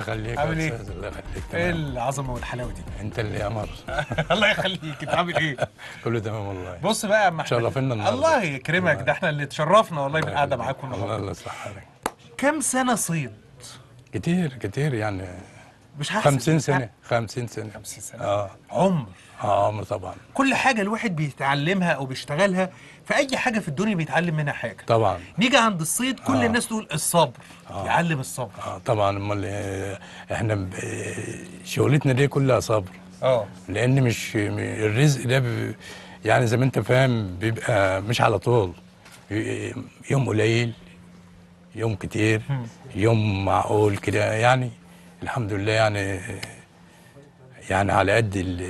يخليك عامل يا إيه؟ استاذ الله يخليك ايه تمام العظمه والحلاوه دي انت اللي يا قمر الله يخليك انت عامل ايه كله تمام والله بص بقى يا عم احمد شرفنا النهاردة. الله يكرمك ده احنا اللي اتشرفنا والله بالقعده معاكم الله النهارده الله يصلح حالك كم سنه صيد كتير كتير يعني مش هحسب 50 سنه 50 سنه 50 سنه اه عمر اه عمر طبعا كل حاجه الواحد بيتعلمها او بيشتغلها في اي حاجه في الدنيا بيتعلم منها حاجه طبعا نيجي عند الصيد كل آه. الناس تقول الصبر يعلم الصبر اه طبعا امال آه، احنا ب- آه، شغلتنا دي كلها صبر اه لان مش م- الرزق ده ب- يعني زي ما انت فاهم بيبقى مش على طول ي- يوم قليل يوم كتير يوم معقول كده يعني الحمد لله يعني يعني على قد ال-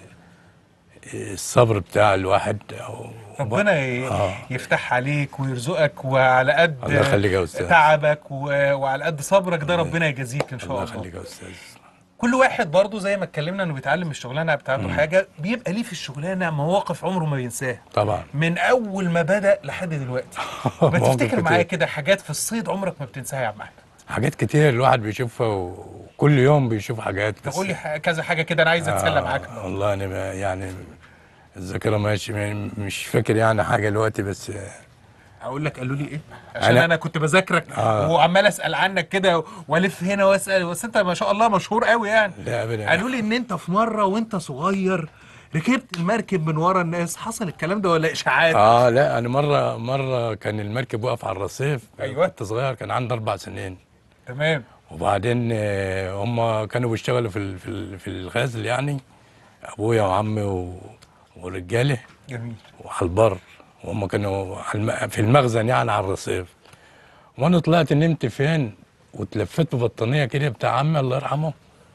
الصبر بتاع الواحد أو ربنا ي- آه. يفتح عليك ويرزقك وعلى قد الله يخليك يا أستاذ. تعبك و- وعلى قد صبرك ده ربنا يجازيك ان شاء الله الله يخليك يا استاذ كل واحد برضه زي ما اتكلمنا انه بيتعلم الشغلانه بتاعته حاجه بيبقى ليه في الشغلانه مواقف عمره ما بينساها طبعا من اول ما بدا لحد دلوقتي ما مواقف تفتكر كتير. معايا كده حاجات في الصيد عمرك ما بتنساها يا عم احمد حاجات كتير الواحد بيشوفها وكل يوم بيشوف حاجات بس- تقول لي ح- كذا حاجه كده انا عايز اتسلى آه، معاك والله انا ما- يعني الذاكره ماشي م- مش فاكر يعني حاجه دلوقتي بس آه، اقول لك قالوا لي ايه عشان أنا- انا كنت بذاكرك آه. وعمال اسال عنك كده والف هنا واسال بس انت ما شاء الله مشهور قوي يعني لا ابدا قالوا لي ان انت في مره وانت صغير ركبت المركب من ورا الناس حصل الكلام ده ولا اشاعات اه لا انا مره مره كان المركب واقف على الرصيف أيوة. كنت صغير كان عندي اربع سنين تمام وبعدين آه، هم كانوا بيشتغلوا في ال- في ال- في الغزل يعني ابويا وعمي و- ورجاله جميل وعلى البر وهم كانوا على الم- في المخزن يعني على الرصيف وانا طلعت نمت فين واتلفت ببطانيه كده بتاع عمي الله يرحمه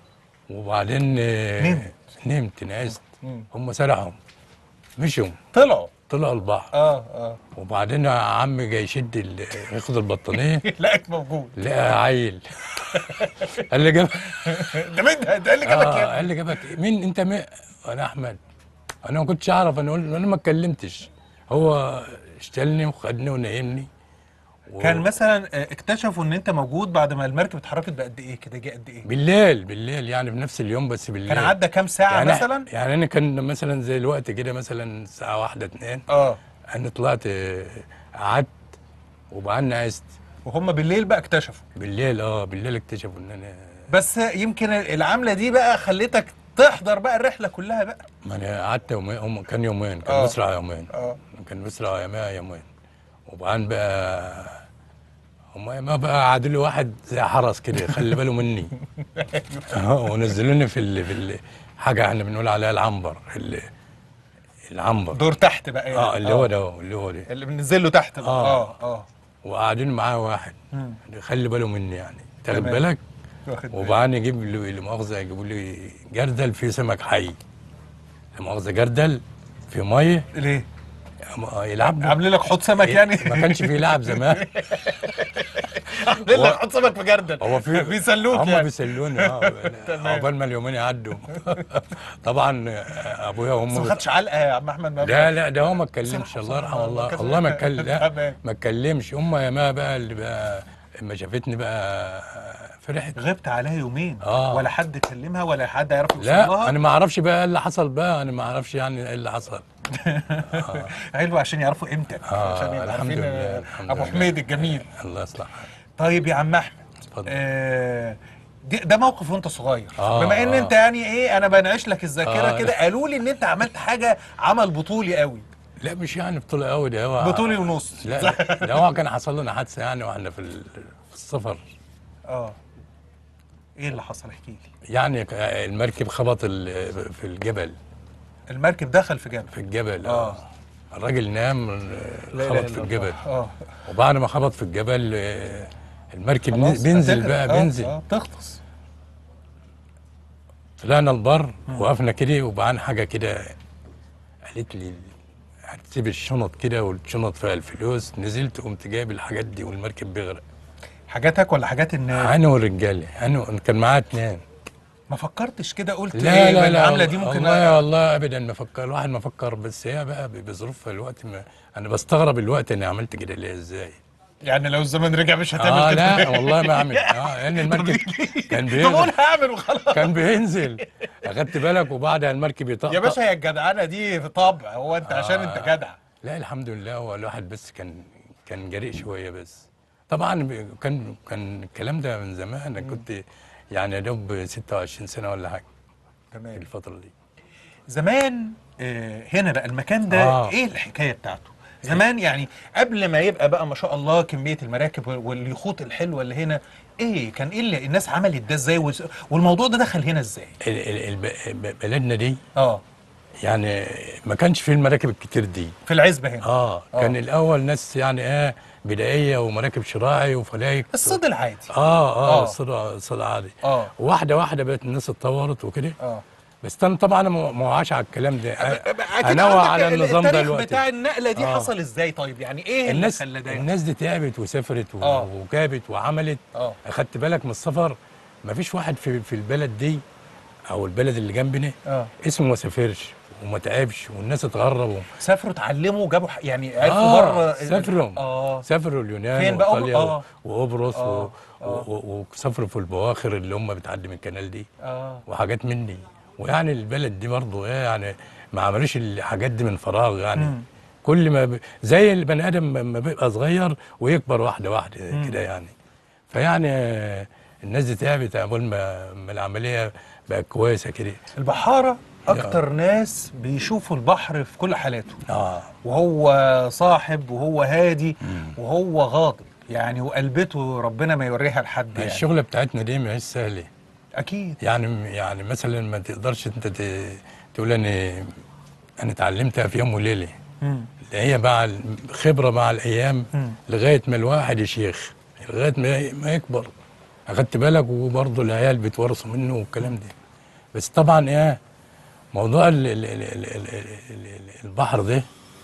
وبعدين آه، نمت؟ نمت نعست مم. هم سرحوا مشوا طلعوا طلعوا البحر اه اه وبعدين عمي جاي يشد ال- ياخد البطانيه لقيت موجود لقى عيل قال لي جاب ده مين ده ده اللي جابك آه يا قال لي جابك إيه؟ مين انت مين انا احمد انا ما كنتش اعرف انا اقول انا ما اتكلمتش هو اشتلني وخدني ونيمني و- كان مثلا آه، اكتشفوا ان انت موجود بعد ما المركب اتحركت بقد ايه كده جه قد ايه بالليل بالليل يعني في نفس اليوم بس بالليل كان عدى كام ساعه يعني مثلا يعني انا كان مثلا زي الوقت كده مثلا الساعه واحدة اتنين اه انا طلعت آه، قعدت وبعدين عشت وهم بالليل بقى اكتشفوا بالليل اه بالليل اكتشفوا ان انا بس يمكن العمله دي بقى خلتك تحضر بقى الرحله كلها بقى ما انا قعدت يومين هم كان يومين كان آه. مسرع يومين اه كان مسرع يومين يومين وبعدين بقى هم ما بقى قعدوا لي واحد زي حرس كده خلي باله مني آه، ونزلوني في ال... في ال... حاجه احنا بنقول عليها العنبر ال... العنبر دور تحت بقى يعني. اه اللي هو ده اللي هو ده اللي بننزل له تحت بقى آه. اه اه وقاعدين معاه واحد مم. خلي باله مني يعني تاخد تمام. بالك واخد بالي. وبعدين يجيب لي لا مؤاخذه يجيبوا لي جردل فيه سمك حي لا مؤاخذه جردل في ميه ليه يلعب له. عاملين لك حوض سمك يعني ما كانش فيه لعب زمان عاملين لك هو- حوض سمك في جردل هو في بيسلوك هم يعني بيسلوني اه تمام. عقبال ما اليومين يعدوا طبعا ابويا بس ما وامي خدش علقه يا عم احمد ما لا لا ده هو ما صح، اتكلمش صح، الله يرحمه الله والله كذا. والله ما اتكلم لا تمام. ما اتكلمش هم يا ما بقى اللي بقى اما شافتني بقى فرحت غبت عليها يومين آه. ولا حد كلمها ولا حد يعرف يوصل لا لها انا ما اعرفش بقى ايه اللي حصل بقى انا ما اعرفش يعني ايه اللي حصل حلو عشان يعرفوا قيمتك آه، عشان يبقى الحمد عارفين لله، آه، الحمد ابو لله. حميد الجميل الله يصلح حالك. طيب يا عم احمد اتفضل آه دي- ده موقف وانت صغير آه، بما ان آه. انت يعني ايه انا بنعش لك الذاكره آه. كده قالوا لي ان انت عملت حاجه عمل بطولي قوي لا مش يعني بطولة قوي ده هو بطولي ونص لا لا، ده هو كان حصل لنا حادثة يعني واحنا في ال- في السفر اه ايه اللي حصل احكي لي يعني ك- المركب خبط ال- في الجبل المركب دخل في جبل في الجبل آه. الراجل نام لا خبط إله في إلا الجبل الله. اه وبعد ما خبط في الجبل آه، المركب خلاص، بينزل هتغرق. بقى آه، بينزل اه تغطس طلعنا البر وقفنا كده وبعدين حاجه كده قالت لي هتسيب الشنط كده والشنط فيها الفلوس نزلت قمت جايب الحاجات دي والمركب بيغرق حاجاتك ولا حاجات الناس انا والرجاله انا كان معايا اتنين ما فكرتش كده قلت لا ايه لا لا العمله دي ممكن والله والله ابدا ما فكر الواحد ما فكر بس هي بقى ب- بظروفها الوقت ما انا بستغرب الوقت اني عملت كده ليه ازاي يعني لو الزمن رجع مش هتعمل اه كده لا والله ما اعمل اه لان المركب كان طب قول بينزل هعمل وخلاص كان بينزل اخدت بالك وبعدها المركب يطقطق يا باشا هي الجدعنه دي في طبع هو انت عشان انت جدع لا الحمد لله هو الواحد بس كان كان جريء شويه بس طبعا ب- كان كان الكلام ده من زمان انا كنت يعني يا دوب 26 سنه ولا حاجه في تمام الفتره دي زمان آه، هنا بقى المكان ده آه. ايه الحكايه بتاعته زمان يعني قبل ما يبقى بقى ما شاء الله كميه المراكب واليخوت الحلوه اللي هنا ايه كان ايه اللي الناس عملت ده ازاي وز- والموضوع ده دخل هنا ازاي ال- ال- الب- ب- بلدنا دي اه يعني ما كانش فيه المراكب الكتير دي في العزبه هنا اه آه. كان الاول ناس يعني ايه بدائيه ومراكب شراعي وفلايك الصيد العادي اه آه. اه الصدى الصدى عادي اه واحده واحده بقت الناس اتطورت وكده اه بس انا طبعا انا ما ما وعاش على الكلام ده اكيد انوع عندك على ال- النظام ده التاريخ دلوقتي بتاع النقله دي آه. حصل ازاي طيب يعني ايه الناس اللي خلى ده الناس دي تعبت وسافرت و- آه. وجابت وعملت اه اخدت بالك من السفر ما فيش واحد في في البلد دي او البلد اللي جنبنا اه اسمه ما سافرش وما تعبش والناس اتغربوا سافروا اتعلموا جابوا ح- يعني عرفوا آه، بره سافروا. اه سافروا اليونان فين بقى؟ وايطاليا آه. وقبرص آه، و- آه. و- و- وسافروا في البواخر اللي هم بتعدي من الكنال دي اه وحاجات من دي ويعني البلد دي برضه ايه يعني ما عملوش الحاجات دي من فراغ يعني مم. كل ما ب... زي البني ادم لما بيبقى صغير ويكبر واحده واحده مم. كده يعني فيعني آه، الناس دي تعبت اول ما ما العمليه بقت كويسه كده البحاره اكتر ناس بيشوفوا البحر في كل حالاته اه وهو صاحب وهو هادي وهو غاضب يعني وقلبته ربنا ما يوريها لحد يعني الشغله بتاعتنا دي مش سهله اكيد يعني يعني مثلا ما تقدرش انت ت- تقول انا انا اتعلمتها في يوم وليله مم. اللي هي مع الخبره مع الايام مم. لغايه ما الواحد يشيخ لغايه ما ما يكبر اخدت بالك وبرضه العيال بيتورثوا منه والكلام ده بس طبعا ايه موضوع ال ال ال ال ال ال ال البحر ده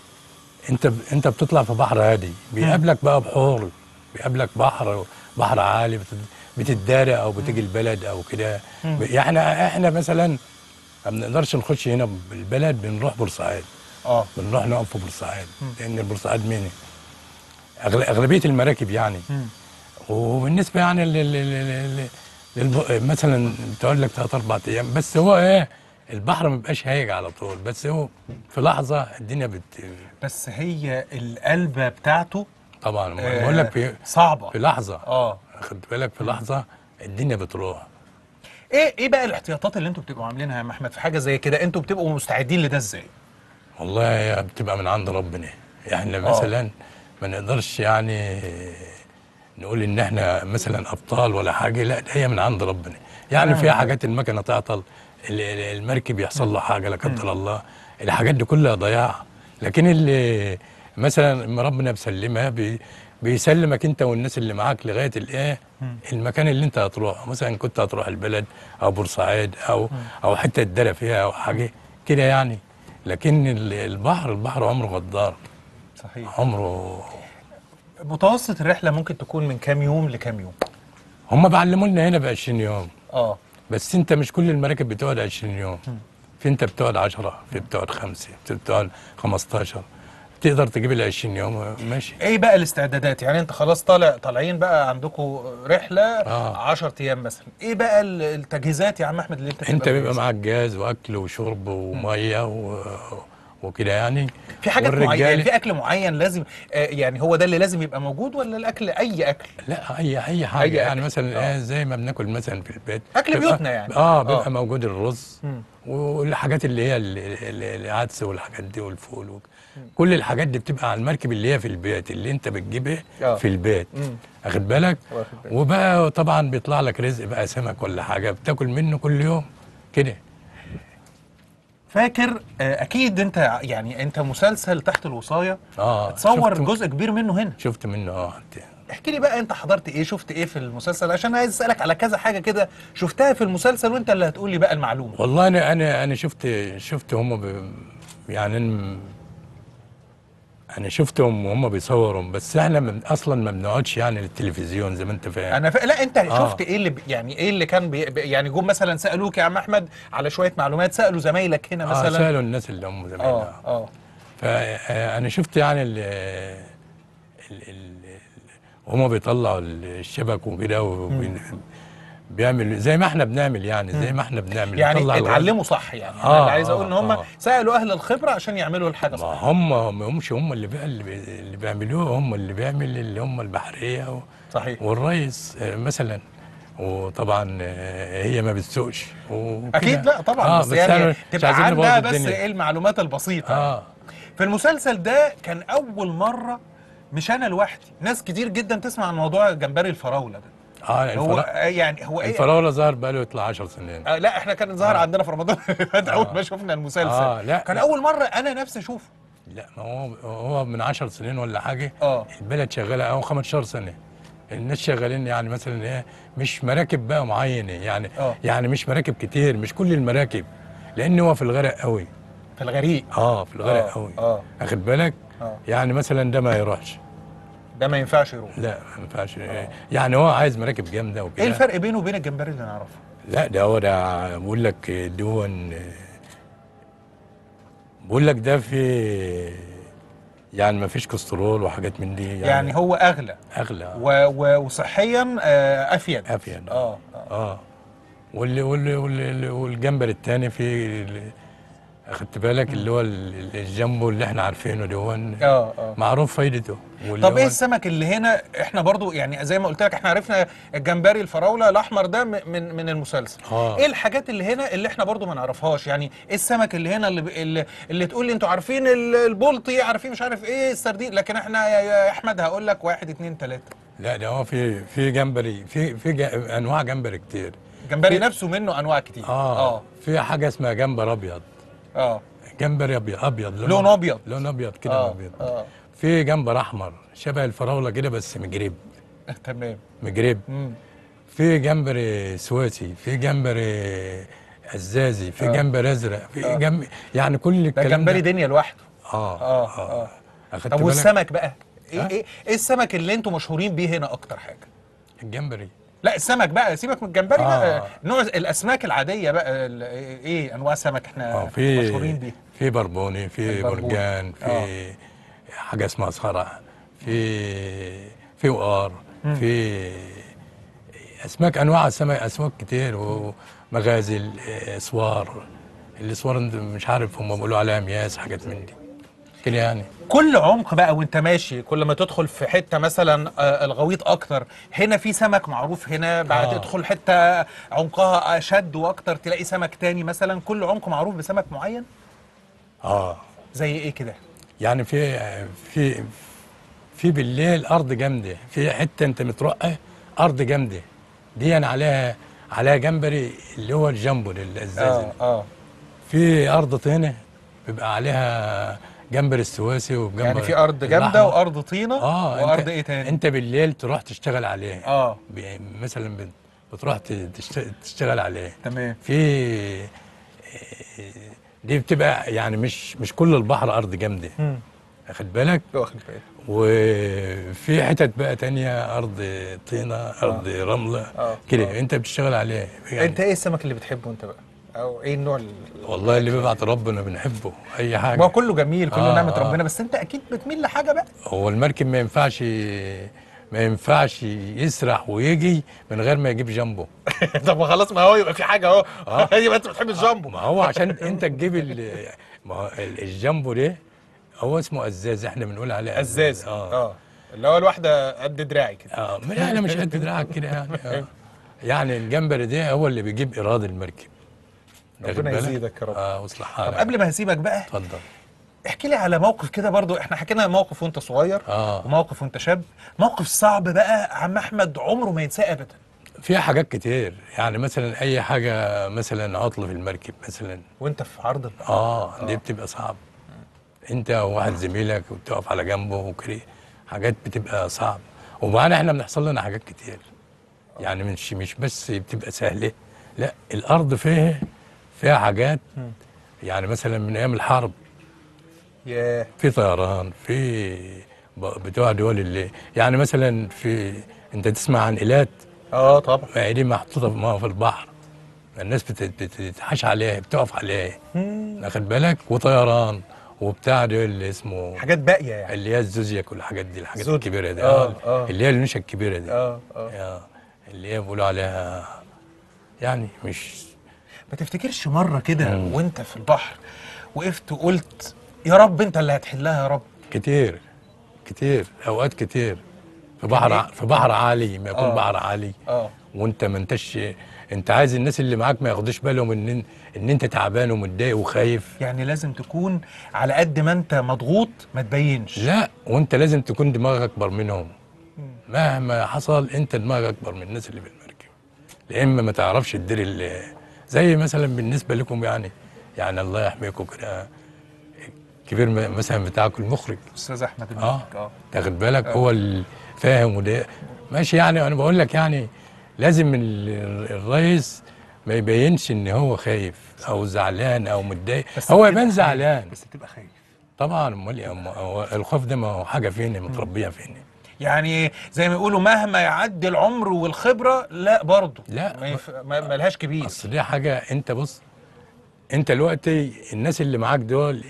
انت ب- انت بتطلع في بحر هادي بيقابلك بقى بحور بيقابلك بحر بحر عالي بت- بتتدارى او بتيجي البلد او كده مم. ب- احنا احنا مثلا ما بنقدرش نخش هنا بالبلد بنروح بورسعيد اه بنروح نقف في بورسعيد مم. لان بورسعيد مين أغل- اغلبيه المراكب يعني مم. وبالنسبه يعني لل... لل... لل... للب... مثلا بتقعد لك ثلاث اربع ايام بس هو ايه البحر ما بيبقاش هايج على طول بس هو في لحظه الدنيا بت... بس هي القلبه بتاعته طبعا آه، بقول لك في صعبه في لحظه اه خد بالك في لحظه الدنيا بتروح ايه ايه بقى الاحتياطات اللي انتوا بتبقوا عاملينها يا محمد في حاجه زي كده انتوا بتبقوا مستعدين لده ازاي والله هي بتبقى من عند ربنا احنا آه. مثلا ما نقدرش يعني نقول ان احنا مثلا ابطال ولا حاجه لا ده هي من عند ربنا يعني نعم. في حاجات المكنه تعطل ال- ال- المركب يحصل له حاجه لا قدر الله الحاجات دي كلها ضياع لكن اللي مثلا لما ربنا بيسلمها بي بيسلمك انت والناس اللي معاك لغايه الايه مم. المكان اللي انت هتروح مثلا كنت هتروح البلد او بورسعيد او او حته تدرى فيها او حاجه كده يعني لكن ال- البحر البحر عمره غدار صحيح عمره متوسط الرحله ممكن تكون من كام يوم لكام يوم هم بعلموا لنا هنا ب 20 يوم اه بس انت مش كل المراكب بتقعد 20 يوم في انت بتقعد 10 في بتقعد 5 في بتقعد 15 تقدر تجيب ال 20 يوم ماشي ايه بقى الاستعدادات يعني انت خلاص طالع طالعين بقى عندكم رحله آه. 10 ايام مثلا ايه بقى ال- التجهيزات يا عم احمد اللي انت انت بيبقى مجهزها؟ معاك جاز واكل وشرب وميه و... وكده يعني في حاجات والرجالة- معينه في اكل معين لازم آه يعني هو ده اللي لازم يبقى موجود ولا الاكل اي اكل لا اي اي حاجه أي يعني أكل. مثلا آه. آه. زي ما بناكل مثلا في البيت أكل بيبقى- بيوتنا يعني. اه بيبقى آه. آه. موجود الرز مم. والحاجات اللي هي ال- ال- العدس والحاجات دي والفول وك- كل الحاجات دي بتبقى على المركب اللي هي في البيت اللي انت بتجيبها آه. في البيت مم. واخد بالك واخد بالي. وبقى طبعا بيطلع لك رزق بقى سمك ولا حاجه بتاكل منه كل يوم كده فاكر آه اكيد انت يعني انت مسلسل تحت الوصايه اه تصور شفت- جزء كبير منه هنا شفت منه اه احكي لي بقى انت حضرت ايه شفت ايه في المسلسل عشان عايز اسالك على كذا حاجه كده شفتها في المسلسل وانت اللي هتقول لي بقى المعلومه والله انا انا انا شفت شفت هم ب... يعني أنا- انا شفتهم وهم بيصوروا بس احنا من اصلا ما بنقعدش يعني للتلفزيون زي ما انت فاهم انا ف... لا انت آه. شفت ايه اللي ب... يعني ايه اللي كان بي... بي- يعني جم مثلا سالوك يا عم احمد على شويه معلومات سالوا زمايلك هنا اه مثلا سالوا الناس اللي هم اه زمايلنا اه فانا شفت يعني ال ال ال وهما بيطلعوا الشبك وكده وبي- بيعمل زي ما احنا بنعمل يعني زي ما احنا بنعمل يعني نطلع الغاز. اتعلموا صح يعني انا آه، اللي عايز آه، اقول ان هم آه. سالوا اهل الخبره عشان يعملوا الحاجه ما صح هم ما همش هم اللي بقى اللي, بي- اللي بيعملوه هم اللي بيعمل اللي هم البحريه و... صحيح والريس آه، مثلا وطبعا آه، هي ما بتسوقش وكده. اكيد لا طبعا آه بس يعني إحنا مش تبقى عايزين عندها نبوظ بس الدنيا. ايه المعلومات البسيطه اه في المسلسل ده كان اول مره مش انا لوحدي ناس كتير جدا تسمع عن موضوع جمبري الفراوله ده اه هو الفرا... آه، يعني هو ايه الفراوله ظهر بقى له يطلع 10 سنين آه لا احنا كان ظهر آه. عندنا في رمضان اللي فات اول ما شفنا المسلسل آه، لا، كان لا. اول مره انا نفسي اشوفه لا ما هو هو من 10 سنين ولا حاجه اه البلد شغاله او 15 سنه الناس شغالين يعني مثلا ايه مش مراكب بقى معينه يعني آه. يعني مش مراكب كتير مش كل المراكب لان هو في الغرق قوي في الغريق اه في الغرق آه، قوي اه اخد بالك اه يعني مثلا ده ما يروحش ده ما ينفعش يروح لا ما ينفعش يعني هو عايز مراكب جامده وكده ايه الفرق بينه وبين الجمبري اللي نعرفه لا ده هو ده بقول لك دون بقول لك ده في يعني ما فيش كوليسترول وحاجات من دي يعني, يعني هو اغلى اغلى و و وصحيا آه افيد افيد اه اه اه واللي واللي واللي والجمبر الثاني في ال- اخدت بالك اللي هو ال- ال- الجامبو اللي احنا عارفينه ده هو اه اه معروف فايدته واللي طب هو ايه السمك اللي هنا احنا برضو يعني زي ما قلت لك احنا عرفنا الجمبري الفراوله الاحمر ده م- من من المسلسل آه. ايه الحاجات اللي هنا اللي احنا برضو ما نعرفهاش يعني ايه السمك اللي هنا اللي ب- اللي, اللي تقول لي انتوا عارفين ال- البلطي عارفين مش عارف ايه السردين لكن احنا يا, يا احمد هقول لك واحد اتنين تلاته لا ده هو في في جمبري في في جا- انواع جمبري كتير الجمبري نفسه منه انواع كتير اه, اه في حاجه اسمها جمبر ابيض اه جمبري ابيض ابيض لون أبيض. لون ابيض كده اه ابيض اه في جمبر احمر شبه الفراوله كده بس مجرب تمام مجرب مم. في جمبري سويسي في جمبري ازازي في آه. جمبري ازرق في آه. جنب يعني كل ده الكلام جمبري دنيا لوحده اه اه اه أخدت طب بالك؟ والسمك بقى ايه ها؟ ايه ايه السمك اللي انتوا مشهورين بيه هنا اكتر حاجه الجمبري لا السمك بقى سيبك من الجمبري آه. بقى نوع الاسماك العاديه بقى ال- ايه انواع سمك احنا اه في مشهورين بيه في بربوني في البربوني. مرجان في آه. حاجه اسمها صرع في في وقار في اسماك انواع السمك اسماك كتير ومغازل آه، اسوار الاسوار انت مش عارف هم بيقولوا عليها مياس حاجات من دي كده يعني كل عمق بقى وانت ماشي كل ما تدخل في حته مثلا آه، الغويط اكتر هنا في سمك معروف هنا بعد آه. تدخل حته عمقها اشد واكتر تلاقي سمك تاني مثلا كل عمق معروف بسمك معين اه زي ايه كده يعني في في في بالليل ارض جامده في حته انت مترقى ارض جامده دي أنا عليها عليها جمبري اللي هو الجامبو الازازي اه في ارض طينه بيبقى عليها جمبري السواسي وجمبري يعني في ارض جامده الأحمر. وارض طينه اه وارض انت ايه تاني انت بالليل تروح تشتغل عليه اه ب- مثلا بت- بتروح ت- تشت- تشتغل عليه تمام في دي بتبقى يعني مش مش كل البحر ارض جامده مم. واخد بالك واخد بالي وفي حتت بقى تانية ارض طينه ارض رمله آه. كده آه. انت بتشتغل عليه يعني انت ايه السمك اللي بتحبه انت بقى او ايه النوع اللي والله اللي بيبعت ربنا بنحبه اي حاجه ما هو كله جميل كله آه، نعمه آه. ربنا بس انت اكيد بتميل لحاجه بقى هو المركب ما ينفعش ما ينفعش يسرح ويجي من غير ما يجيب جنبه طب ما خلاص ما هو يبقى في حاجه اهو يبقى انت بتحب الجامبو ما هو عشان انت تجيب ال- ما هو ال- الجنبو ده هو اسمه ازاز احنا بنقول عليه ازاز اه اه اللي هو الواحده قد دراعي كده اه لا انا مش قد دراعك كده يعني آه. يعني الجمبري ده هو اللي بيجيب ايراد المركب واخد ربنا بالك؟ يزيدك يا رب. اه واصلح طب حالك قبل ما هسيبك بقى اتفضل احكي لي على موقف كده برضو احنا حكينا موقف وانت صغير اه وموقف وانت شاب موقف صعب بقى عم احمد عمره ما ينساه ابدا فيها حاجات كتير يعني مثلا اي حاجه مثلا عطل في المركب مثلا وانت في عرض ال- اه دي بتبقى صعب انت وواحد زميلك وبتقف على جنبه وكده حاجات بتبقى صعب ومعانا احنا بنحصل لنا حاجات كتير يعني مش مش بس بتبقى سهله لا الارض فيها فيها حاجات يعني مثلا من ايام الحرب ياه في طيران في ب- بتوع دول اللي يعني مثلا في انت تسمع عن ايلات اه طبعا ما هي دي محطوطه في ما في البحر الناس بت- بت- بتتحاش عليها بتقف عليها واخد بالك وطيران وبتاع ده اللي اسمه حاجات باقيه يعني اللي هي الزوزياك والحاجات دي الحاجات زوزيك. الكبيره دي آه، آه آه. اللي هي النشا الكبيره دي اه اه آه اللي هي بيقولوا عليها يعني مش ما تفتكرش مره كده وانت في البحر وقفت وقلت يا رب انت اللي هتحلها يا رب كتير كتير اوقات كتير في بحر ع- في بحر عالي ما يكون آه. بحر عالي اه وانت ما انتش انت عايز الناس اللي معاك ما ياخدوش بالهم ان ان انت تعبان ومتضايق وخايف يعني لازم تكون على قد ما انت مضغوط ما تبينش لا وانت لازم تكون دماغك اكبر منهم مهما حصل انت دماغك اكبر من الناس اللي في المركب يا اما ما تعرفش تدير ال- زي مثلا بالنسبه لكم يعني يعني الله يحميكم كده كبير م- مثلا بتاعكم المخرج استاذ احمد اه الملك اه تاخد بالك هو الفاهم وده ماشي يعني انا بقول لك يعني لازم ال- الرئيس ما يبينش ان هو خايف او زعلان او متضايق بس هو بتبقى يبان خايف، زعلان بس تبقى خايف طبعا امال إيه؟ أما هو الخوف ده ما هو حاجه فيني متربيه فيني يعني زي ما يقولوا مهما يعدي العمر والخبره لا برضه لا. ما, يف... ما ما لهاش كبير اصل دي حاجه انت بص انت دلوقتي الناس اللي معاك دول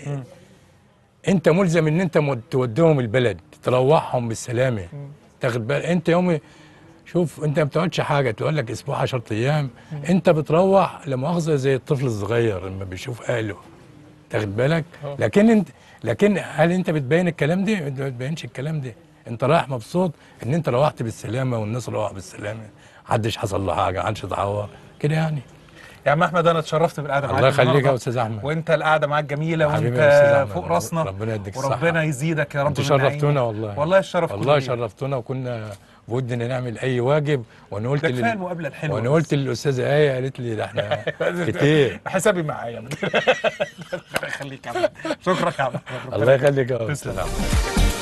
انت ملزم ان انت مود- توديهم البلد تروحهم بالسلامه تاخد بالك انت يوم شوف انت ما بتقعدش حاجه تقول لك اسبوع 10 ايام انت بتروح لمؤاخذه زي الطفل الصغير لما بيشوف اهله تاخد بالك اه. لكن انت لكن هل انت بتبين الكلام ده انت ما بتبينش الكلام ده انت رايح مبسوط ان انت روحت بالسلامه والناس روحوا بالسلامه محدش حصل له حاجه محدش اتعور كده يعني يا عم احمد انا اتشرفت بالقعده معاك الله يخليك النهاردة. يا استاذ احمد وانت القعده معاك جميله حبيبي وانت يا أستاذ أحمد. فوق راسنا ربنا يديك الصحة. وربنا يزيدك يا رب انتوا من نعيمه. شرفتونا والله والله الشرف والله كله ليا. شرفتونا وكنا بودنا نعمل اي واجب وانا قلت ده كفايه لل... المقابله الحلوه وانا بس. قلت للاستاذه ايه قالت لي ده احنا كتير حسابي معايا ربنا يخليك يا عم شكرا يا عم الله يخليك يا تسلم استاذ يا أحمد.